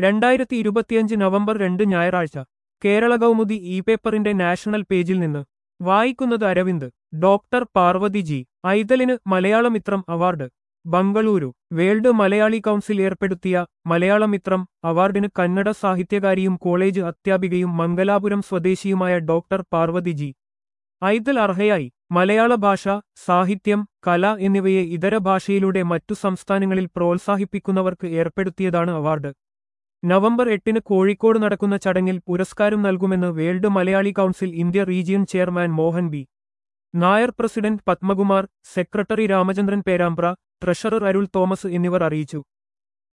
രണ്ടായിരത്തി ഇരുപത്തിയഞ്ച് നവംബർ രണ്ട് ഞായറാഴ്ച കേരള കൗമുദി ഇ പേപ്പറിന്റെ നാഷണൽ പേജിൽ നിന്ന് വായിക്കുന്നത് അരവിന്ദ് ഡോക്ടർ പാർവതി ജി ഐതലിന് Malayalamithram award Bengaluru world Malayali council ഏർപ്പെടുത്തിയ മലയാളമിത്രം അവാർഡിന് കന്നഡ സാഹിത്യകാരിയും കോളേജ് അധ്യാപികയും മംഗലാപുരം സ്വദേശിയുമായ ഡോക്ടർ പാർവതി ജി ഐതൽ അർഹയായി മലയാള ഭാഷ സാഹിത്യം കല എന്നിവയെ ഇതര ഭാഷയിലൂടെ മറ്റു സംസ്ഥാനങ്ങളിൽ പ്രോത്സാഹിപ്പിക്കുന്നവർക്ക് ഏർപ്പെടുത്തിയതാണ് അവാർഡ് നവംബർ എട്ടിന് കോഴിക്കോട് നടക്കുന്ന ചടങ്ങിൽ പുരസ്കാരം നൽകുമെന്ന് world Malayali council India region chairman Mohan B Nair president Padmakumar secretary Ramachandran Perambra treasurer Arul Thomas എന്നിവർ അറിയിച്ചു